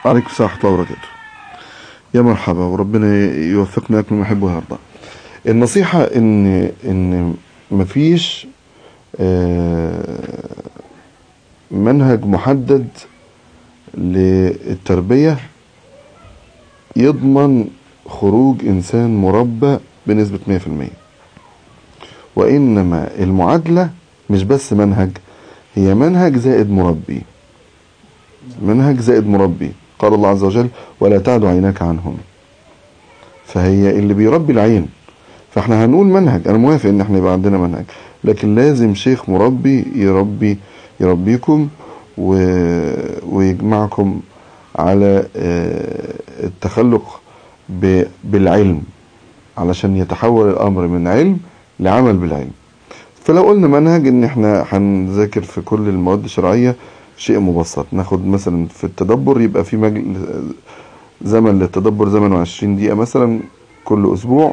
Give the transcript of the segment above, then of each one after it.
عليكم السلام ورحمة الله وبركاته يا مرحبا وربنا يوفقنا لكم ما يحب ويرضى النصيحة ان ان مفيش آه، منهج محدد للتربية يضمن خروج انسان مربى بنسبة 100% وانما المعادلة مش بس منهج هي منهج زائد مربي منهج زائد مربي قال الله عز وجل ولا تعد عيناك عنهم فهي اللي بيربي العين فاحنا هنقول منهج انا موافق ان احنا يبقى عندنا منهج لكن لازم شيخ مربي يربي يربيكم و... ويجمعكم على آه، التخلق ب... بالعلم علشان يتحول الامر من علم لعمل بالعلم فلو قلنا منهج ان احنا هنذاكر في كل المواد الشرعية شيء مبسط ناخد مثلا في التدبر يبقى في مجل... زمن للتدبر زمن وعشرين دقيقة مثلا كل اسبوع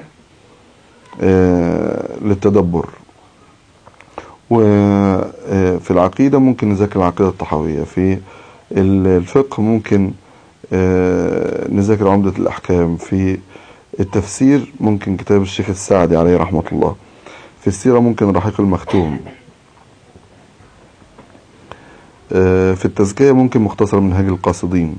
آه، للتدبر وفي العقيدة ممكن نذاكر العقيدة الطحاوية في الفقه ممكن آه، نذاكر عمدة الأحكام في التفسير ممكن كتاب الشيخ السعدي عليه رحمة الله في السيرة ممكن الرحيق المختوم آه، في التزكية ممكن مختصر منهاج القاصدين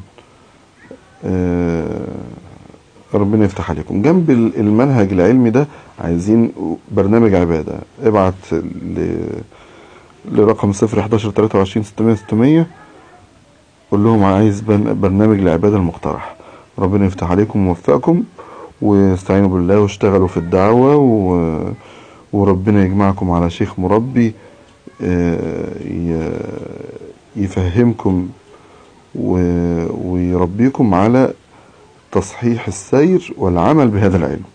آه، ربنا يفتح عليكم جنب المنهج العلمي ده عايزين برنامج عبادة ابعت ل... لرقم 011 23 600 600 قول لهم عايز بن- برنامج العبادة المقترح ربنا يفتح عليكم ويوفقكم واستعينوا بالله واشتغلوا في الدعوة و... وربنا يجمعكم على شيخ مربي آه، ي- يفهمكم و- ويربيكم على تصحيح السير والعمل بهذا العلم